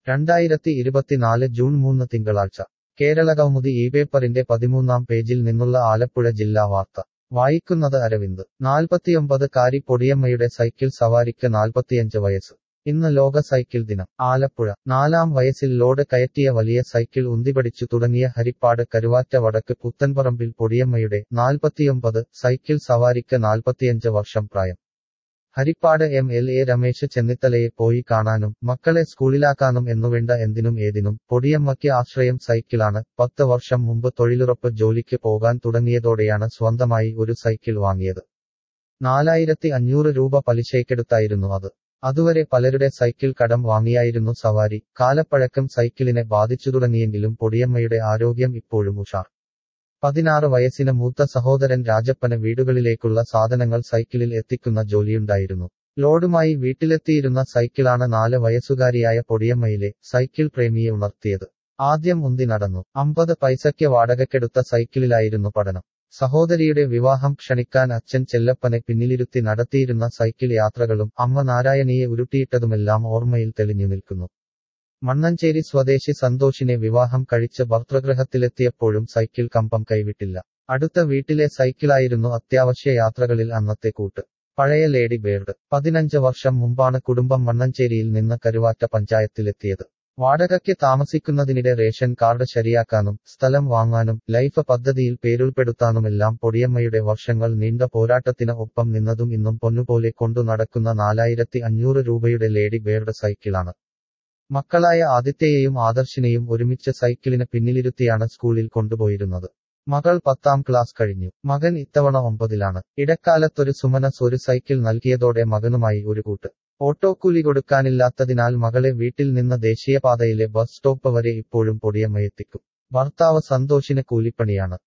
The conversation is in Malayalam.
രണ്ടായിരത്തി ഇരുപത്തിനാല് ജൂൺ മൂന്ന് തിങ്കളാഴ്ച കേരളകൗമുദി ഈ പേപ്പറിന്റെ പതിമൂന്നാം പേജിൽ നിന്നുള്ള ആലപ്പുഴ ജില്ലാ വാർത്ത വായിക്കുന്നത് അരവിന്ദ് നാൽപ്പത്തിയൊമ്പത് കാരി പൊടിയമ്മയുടെ സൈക്കിൾ സവാരിക്ക് നാൽപ്പത്തിയഞ്ച് വയസ്സ് ഇന്ന് ലോക സൈക്കിൾ ദിനം ആലപ്പുഴ നാലാം വയസ്സിൽ ലോഡ് കയറ്റിയ വലിയ സൈക്കിൾ ഉന്തിപടിച്ചു തുടങ്ങിയ ഹരിപ്പാട് കരുവാറ്റ വടക്ക് പുത്തൻപറമ്പിൽ പൊടിയമ്മയുടെ നാൽപ്പത്തിയൊമ്പത് സൈക്കിൾ സവാരിക്ക് നാൽപ്പത്തിയഞ്ച് വർഷം പ്രായം Haripad M L A Ramesh ചെന്നിത്തലയെ പോയി കാണാനും മക്കളെ സ്കൂളിലാക്കാനും എന്നുവേണ്ട എന്തിനും ഏതിനും പൊടിയമ്മയ്ക്ക് ആശ്രയം സൈക്കിളാണ് പത്ത് വർഷം മുമ്പ് തൊഴിലുറപ്പ് ജോലിക്ക് പോകാൻ തുടങ്ങിയതോടെയാണ് സ്വന്തമായി ഒരു സൈക്കിൾ വാങ്ങിയത് നാലായിരത്തി അഞ്ഞൂറ് രൂപ പലിശയ്ക്കെടുത്തായിരുന്നു അത് അതുവരെ പലരുടെ സൈക്കിൾ കടം വാങ്ങിയായിരുന്നു സവാരി കാലപ്പഴക്കം സൈക്കിളിനെ ബാധിച്ചു തുടങ്ങിയെങ്കിലും പൊടിയമ്മയുടെ ആരോഗ്യം ഇപ്പോഴും ഉഷാർ പതിനാറ് വയസ്സിന് മൂത്ത സഹോദരൻ രാജപ്പന് വീടുകളിലേക്കുള്ള സാധനങ്ങൾ സൈക്കിളിൽ എത്തിക്കുന്ന ജോലിയുണ്ടായിരുന്നു ലോഡുമായി വീട്ടിലെത്തിയിരുന്ന സൈക്കിളാണ് നാല് വയസ്സുകാരിയായ പൊടിയമ്മയിലെ സൈക്കിൾ പ്രേമിയെ ഉണർത്തിയത് ആദ്യം ഉന്തി നടന്നു അമ്പത് പൈസയ്ക്ക് വാടകയ്ക്കെടുത്ത സൈക്കിളിലായിരുന്നു പഠനം സഹോദരിയുടെ വിവാഹം ക്ഷണിക്കാൻ അച്ഛൻ ചെല്ലപ്പനെ പിന്നിലിരുത്തി നടത്തിയിരുന്ന സൈക്കിൾ യാത്രകളും അമ്മ നാരായണിയെ ഉരുട്ടിയിട്ടതുമെല്ലാം ഓർമ്മയിൽ തെളിഞ്ഞു നിൽക്കുന്നു മണ്ണഞ്ചേരി സ്വദേശി സന്തോഷിനെ വിവാഹം കഴിച്ച് ഭർത്തൃഗൃഹത്തിലെത്തിയപ്പോഴും സൈക്കിൾ കമ്പം കൈവിട്ടില്ല അടുത്ത വീട്ടിലെ സൈക്കിളായിരുന്നു അത്യാവശ്യ യാത്രകളിൽ അന്നത്തെ കൂട്ട് പഴയ ലേഡി ബേർഡ് പതിനഞ്ച് വർഷം മുമ്പാണ് കുടുംബം മണ്ണഞ്ചേരിയിൽ നിന്ന് കരുവാറ്റ പഞ്ചായത്തിലെത്തിയത് വാടകയ്ക്ക് താമസിക്കുന്നതിനിടെ റേഷൻ കാർഡ് ശരിയാക്കാനും സ്ഥലം വാങ്ങാനും ലൈഫ് പദ്ധതിയിൽ പേരുൾപ്പെടുത്താനുമെല്ലാം പൊടിയമ്മയുടെ വർഷങ്ങൾ നീണ്ട പോരാട്ടത്തിന് ഒപ്പം നിന്നതും ഇന്നും പൊന്നുപോലെ കൊണ്ടു നടക്കുന്ന നാലായിരത്തി അഞ്ഞൂറ് രൂപയുടെ ലേഡി ബേർഡ് സൈക്കിളാണ് മക്കളായ ആദിത്യയെയും ആദർശിനെയും ഒരുമിച്ച് സൈക്കിളിന് പിന്നിലിരുത്തിയാണ് സ്കൂളിൽ കൊണ്ടുപോയിരുന്നത് മകൾ പത്താം ക്ലാസ് കഴിഞ്ഞു മകൻ ഇത്തവണ ഒമ്പതിലാണ് ഇടക്കാലത്തൊരു സുമനസ് ഒരു സൈക്കിൾ നൽകിയതോടെ മകനുമായി ഒരു കൂട്ട് ഓട്ടോക്കൂലി കൊടുക്കാനില്ലാത്തതിനാൽ മകളെ വീട്ടിൽ നിന്ന് ദേശീയപാതയിലെ ബസ് സ്റ്റോപ്പ് വരെ ഇപ്പോഴും പൊടിയമ്മയെത്തിക്കും ഭർത്താവ് സന്തോഷിന് കൂലിപ്പണിയാണ്